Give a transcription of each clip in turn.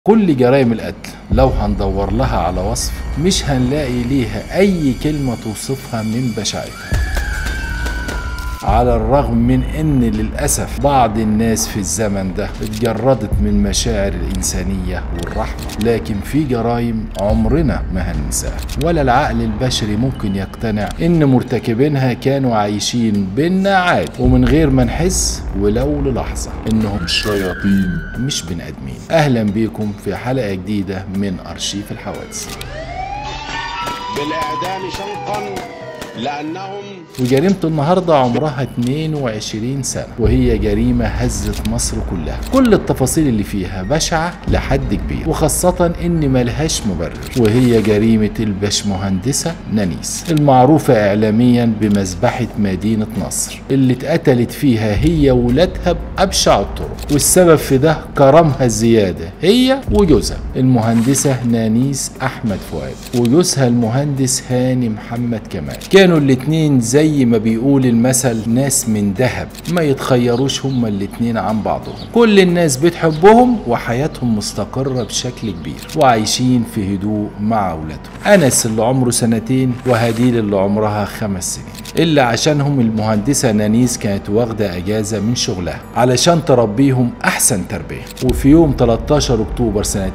كل جرائم القتل لو هندور لها على وصف مش هنلاقي ليها أي كلمة توصفها من بشاعتها على الرغم من ان للاسف بعض الناس في الزمن ده اتجردت من مشاعر الانسانيه والرحمه لكن في جرائم عمرنا ما هننساها ولا العقل البشري ممكن يقتنع ان مرتكبينها كانوا عايشين بينا عادي ومن غير ما نحس ولو للحظه انهم شياطين مش بني ادمين اهلا بيكم في حلقه جديده من ارشيف الحوادث بالإعدام شنقا لأنهم وجريمة النهاردة عمرها 22 سنة وهي جريمة هزت مصر كلها كل التفاصيل اللي فيها بشعة لحد كبير وخاصة ان ملهاش مبرر وهي جريمة البشمهندسة نانيس المعروفة اعلاميا بمذبحة مدينة نصر اللي اتقتلت فيها هي وولادها بأبشع الطرق والسبب في ده كرمها الزيادة هي وجوزها المهندسة نانيس أحمد فؤاد وجوزها المهندس هاني محمد كمال كانوا الاتنين زي ما بيقول المثل ناس من ذهب ما يتخيروش هما الاتنين عن بعضهم كل الناس بتحبهم وحياتهم مستقرة بشكل كبير وعايشين في هدوء مع أولادهم أنس اللي عمره سنتين وهديل اللي عمرها خمس سنين اللي عشانهم المهندسة نانيس كانت واخدة أجازة من شغلها علشان تربيهم أحسن تربية وفي يوم 13 أكتوبر سنة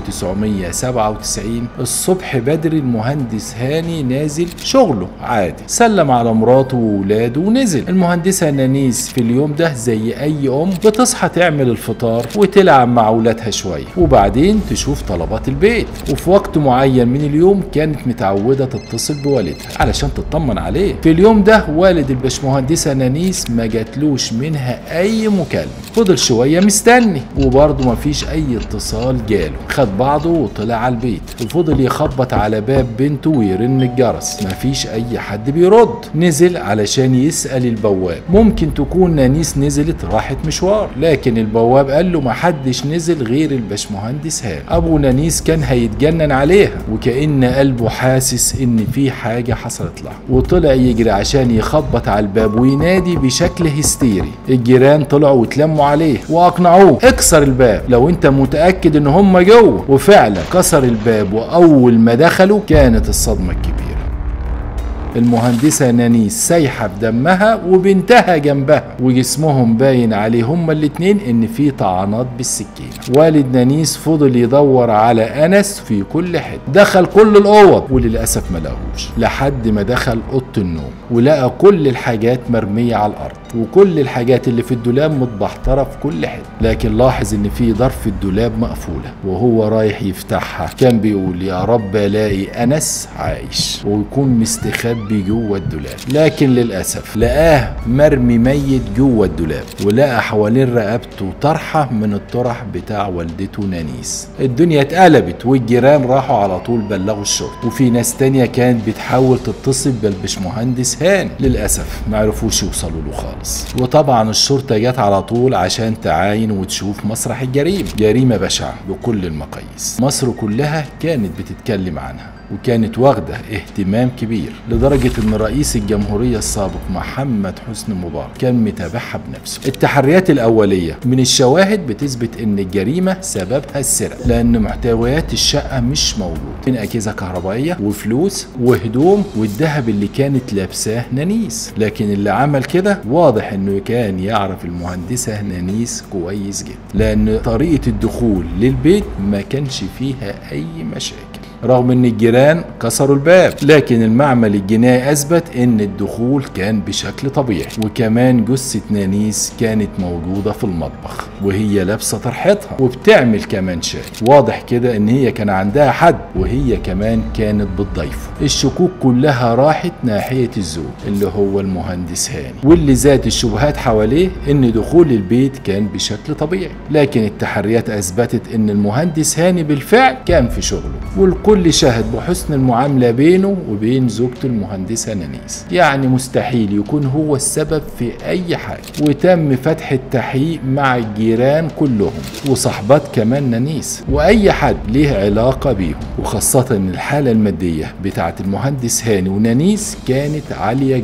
1997 الصبح بدري المهندس هاني نازل شغله عادي سلم على مراته وولاده ونزل المهندسة نانيس في اليوم ده زي أي أم بتصحى تعمل الفطار وتلعب مع ولادها شوية وبعدين تشوف طلبات البيت وفي وقت معين من اليوم كانت متعودة تتصل بوالدها علشان تطمن عليه في اليوم ده والد البشمهندسة نانيس ما جاتلوش منها أي مكالمة فضل شوية مستني وبرضه مفيش أي اتصال جاله خد بعضه وطلع على البيت وفضل يخبط على باب بنته ويرن الجرس مفيش أي حد بيرد نزل علشان يسأل البواب ممكن تكون نانيس نزلت راحت مشوار لكن البواب قال له محدش نزل غير البشمهندس هان أبو نانيس كان هيتجنن عليها وكأن قلبه حاسس إن في حاجة حصلت له وطلع يجري عشان يخبط على الباب وينادي بشكل هستيري الجيران طلعوا واتلموا عليه واقنعوه اكسر الباب لو انت متاكد ان هم جوه وفعلا كسر الباب واول ما دخلوا كانت الصدمه الكبيره المهندسة نانيس سايحة بدمها وبنتها جنبها وجسمهم باين عليه هما الاتنين ان في طعنات بالسكينة والد نانيس فضل يدور على انس في كل حتة دخل كل الاوض وللاسف ما لقاهوش لحد ما دخل اوضة النوم ولقى كل الحاجات مرمية على الارض وكل الحاجات اللي في الدولاب متبحترة في كل حتة لكن لاحظ ان في ظرف الدولاب مقفولة وهو رايح يفتحها كان بيقول يا رب الاقي انس عايش ويكون مستخبي جوه الدولاب لكن للاسف لقاه مرمي ميت جوه الدولاب ولقى حوالين رقبته طرحة من الطرح بتاع والدته نانيس الدنيا اتقلبت والجيران راحوا على طول بلغوا الشرطة وفي ناس تانية كانت بتحاول تتصل بالبشمهندس هاني للاسف ما عرفوش يوصلوا له خالص خالص وطبعا الشرطه جت على طول عشان تعاين وتشوف مسرح الجريمه جريمه بشعه بكل المقاييس مصر كلها كانت بتتكلم عنها وكانت واخدة اهتمام كبير لدرجة ان رئيس الجمهورية السابق محمد حسني مبارك كان متابعها بنفسه التحريات الاولية من الشواهد بتثبت ان الجريمة سببها السرقة لان محتويات الشقة مش موجود من اجهزة كهربائية وفلوس وهدوم والذهب اللي كانت لابساه نانيس لكن اللي عمل كده واضح انه كان يعرف المهندسة نانيس كويس جدا لان طريقة الدخول للبيت ما كانش فيها اي مشاكل رغم ان الجيران كسروا الباب لكن المعمل الجنائي اثبت ان الدخول كان بشكل طبيعي وكمان جثة نانيس كانت موجودة في المطبخ وهي لابسة طرحتها وبتعمل كمان شاي واضح كده ان هي كان عندها حد وهي كمان كانت بتضيفه الشكوك كلها راحت ناحية الزوج اللي هو المهندس هاني واللي زاد الشبهات حواليه ان دخول البيت كان بشكل طبيعي لكن التحريات اثبتت ان المهندس هاني بالفعل كان في شغله والكل شهد بحسن المعاملة بينه وبين زوجته المهندسة نانيس يعني مستحيل يكون هو السبب في اي حاجة وتم فتح التحقيق مع الجيران كلهم وصحبات كمان نانيس واي حد ليه علاقة بيهم وخاصة ان الحالة المادية بتاعت المهندس هاني ونانيس كانت عالية جدا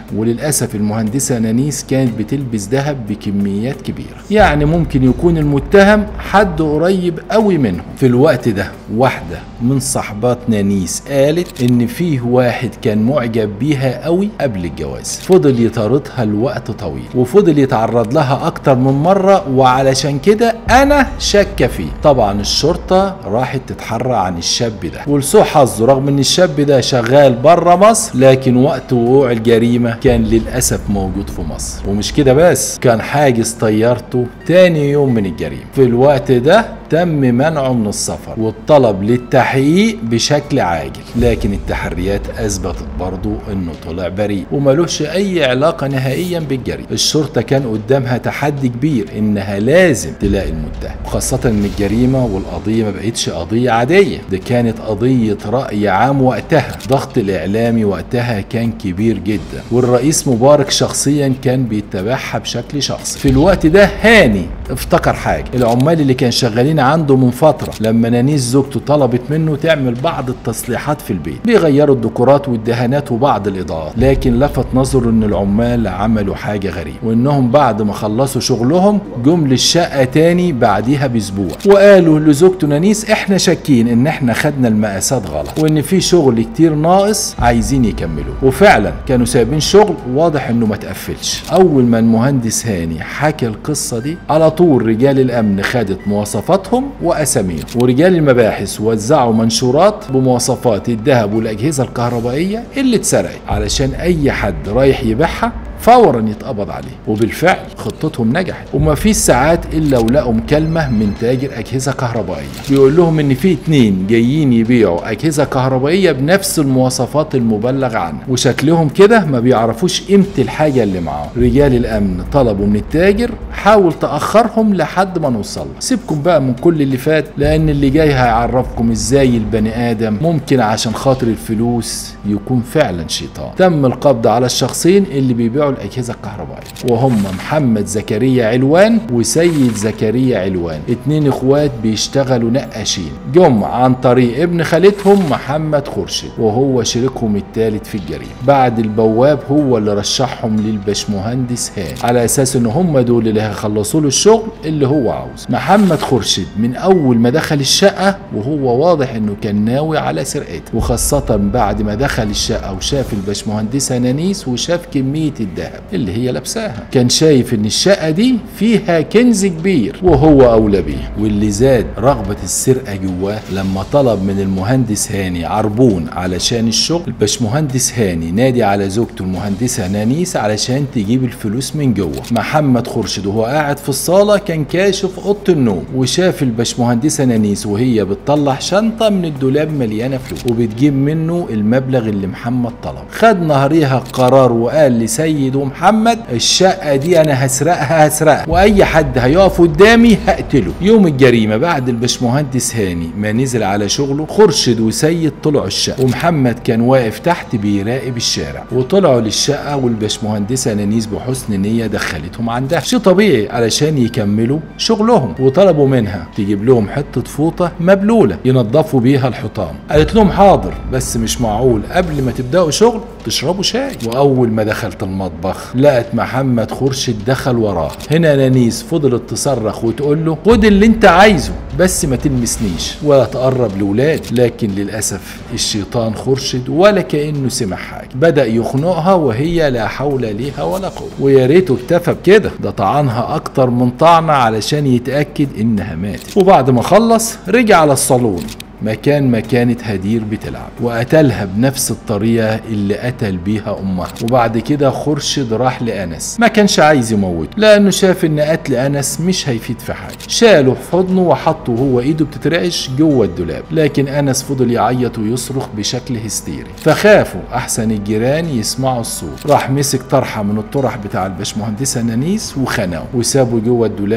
وللاسف المهندسه نانيس كانت بتلبس ذهب بكميات كبيره يعني ممكن يكون المتهم حد قريب قوي منهم في الوقت ده واحده من صحبات نانيس قالت ان فيه واحد كان معجب بيها قوي قبل الجواز فضل يطاردها لوقت طويل وفضل يتعرض لها اكتر من مره وعلشان كده انا شاكه فيه طبعا الشرطه راحت تتحرى عن الشاب ده ولسوء حظه رغم ان الشاب ده شغال بره مصر لكن وقت وقوع الجريمه كان للاسف موجود في مصر ومش كده بس كان حاجز طيارته تاني يوم من الجريمه في الوقت ده تم منعه من السفر والطلب للتحقيق بشكل عاجل لكن التحريات اثبتت برضه انه طلع بريء وملوش اي علاقه نهائيا بالجريمه الشرطه كان قدامها تحدي كبير انها لازم تلاقي المتهم وخاصه ان الجريمه والقضيه ما بقتش قضيه عاديه دي كانت قضيه راي عام وقتها ضغط الاعلامي وقتها كان كبير جدا والرئيس مبارك شخصيا كان بيتبعها بشكل شخصي في الوقت ده هاني افتكر حاجه العمال اللي كان شغالين عنده من فتره لما نانيس زوجته طلبت منه تعمل بعض التصليحات في البيت بيغيروا الديكورات والدهانات وبعض الاضاءات لكن لفت نظره ان العمال عملوا حاجه غريبه وانهم بعد ما خلصوا شغلهم جم للشقه تاني بعديها باسبوع وقالوا لزوجته نانيس احنا شاكين ان احنا خدنا المقاسات غلط وان في شغل كتير ناقص عايزين يكملوه وفعلا كانوا سايبين شغل واضح انه ما تقفلش اول ما المهندس هاني حكى القصه دي على طول رجال الامن خدت مواصفاتهم واساميهم ورجال المباحث وزعوا منشورات بمواصفات الذهب والاجهزه الكهربائيه اللي اتسرقت علشان اي حد رايح يبيعها فورا يتقبض عليه وبالفعل خطتهم نجحت وما فيش ساعات الا ولقوا مكالمه من تاجر اجهزه كهربائيه بيقول لهم ان في اتنين جايين يبيعوا اجهزه كهربائيه بنفس المواصفات المبلغ عنها وشكلهم كده ما بيعرفوش قيمه الحاجه اللي معاهم رجال الامن طلبوا من التاجر حاول تاخرهم لحد ما نوصل له. سيبكم بقى من كل اللي فات لان اللي جاي هيعرفكم ازاي البني ادم ممكن عشان خاطر الفلوس يكون فعلا شيطان تم القبض على الشخصين اللي بيبيعوا الاجهزه الكهربائيه وهم محمد زكريا علوان وسيد زكريا علوان اتنين اخوات بيشتغلوا نقاشين جم عن طريق ابن خالتهم محمد خورشيد وهو شريكهم الثالث في الجريمه بعد البواب هو اللي رشحهم للبشمهندس هاني على اساس ان هم دول اللي هيخلصوا له الشغل اللي هو عاوزه محمد خورشيد من اول ما دخل الشقه وهو واضح انه كان ناوي على سرقته وخاصه بعد ما دخل الشقه وشاف البشمهندسه نانيس وشاف كميه الذهب اللي هي لابساها كان شايف ان الشقه دي فيها كنز كبير وهو اولى بيه واللي زاد رغبه السرقه جواه لما طلب من المهندس هاني عربون علشان الشغل البشمهندس هاني نادي على زوجته المهندسه نانيس علشان تجيب الفلوس من جوه محمد خورشيد وهو قاعد في الصاله كان كاشف اوضه النوم وشاف البشمهندسه نانيس وهي بتطلع شنطه من الدولاب مليانه فلوس وبتجيب منه المبلغ اللي محمد طلب خد نهاريها قرار وقال لسيد ومحمد الشقه دي انا هسرقها هسرقها واي حد هيقف قدامي هقتله يوم الجريمه بعد البشمهندس هاني ما نزل على شغله خورشيد وسيد طلعوا الشقه ومحمد كان واقف تحت بيراقب الشارع وطلعوا للشقه والبشمهندسه نانيس بحسن نيه دخلتهم عندها شيء طبيعي علشان يكملوا شغلهم وطلبوا منها تجيب لهم حته فوطه مبلوله ينظفوا بيها الحيطان قالت لهم حاضر بس مش معقول قبل ما تبداوا شغل تشربوا شاي واول ما دخلت المطبخ لقت محمد خورشيد دخل وراها هنا نانيس فضلت تصرخ وتقول له خد اللي انت عايزه بس ما تلمسنيش ولا تقرب لولاد لكن للاسف الشيطان خورشيد ولا كانه سمع حاجه بدا يخنقها وهي لا حول ليها ولا قوه ويا ريته اكتفى بكده ده طعنها اكتر من طعنه علشان يتاكد انها ماتت وبعد ما خلص رجع على الصالون مكان ما كانت هدير بتلعب وقتلها بنفس الطريقة اللي قتل بيها أمها وبعد كده خورشيد راح لأنس ما كانش عايز يموته لأنه شاف إن قتل أنس مش هيفيد في حاجة شاله في حضنه وحطه وهو إيده بتترعش جوه الدولاب لكن أنس فضل يعيط ويصرخ بشكل هستيري فخافوا أحسن الجيران يسمعوا الصوت راح مسك طرحة من الطرح بتاع الباشمهندسة نانيس وخنقه وسابه جوه الدولاب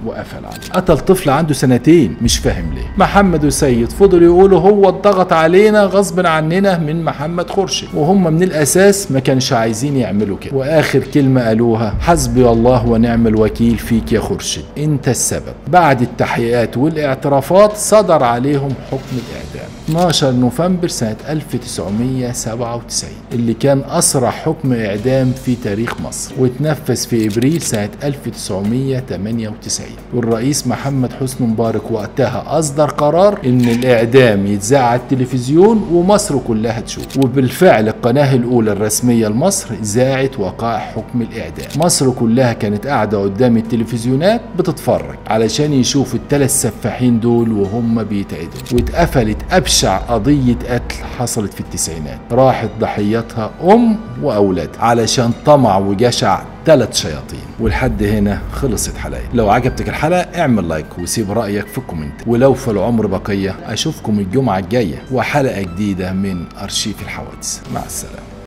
وقفل عليه قتل طفل عنده سنتين مش فاهم ليه محمد وسيد فضلوا يقولوا هو اتضغط علينا غصب عننا من محمد خورشيد وهم من الاساس ما كانش عايزين يعملوا كده واخر كلمه قالوها حسبي الله ونعم الوكيل فيك يا خورشيد انت السبب بعد التحقيقات والاعترافات صدر عليهم حكم الاعدام 12 نوفمبر سنة 1997 اللي كان أسرع حكم إعدام في تاريخ مصر واتنفذ في إبريل سنة 1998 والرئيس محمد حسني مبارك وقتها أصدر قرار إن الإعدام يتذاع على التلفزيون ومصر كلها تشوف وبالفعل القناة الأولى الرسمية لمصر ذاعت وقائع حكم الإعدام مصر كلها كانت قاعدة قدام التلفزيونات بتتفرج علشان يشوفوا الثلاث سفاحين دول وهم بيتعدوا واتقفلت أبشع قضية قتل حصلت في التسعينات راحت ضحيتها أم وأولادها علشان طمع وجشع ثلاث شياطين ولحد هنا خلصت حلقتي لو عجبتك الحلقة اعمل لايك وسيب رأيك في الكومنت ولو في العمر بقية أشوفكم الجمعة الجاية وحلقة جديدة من أرشيف الحوادث مع السلامة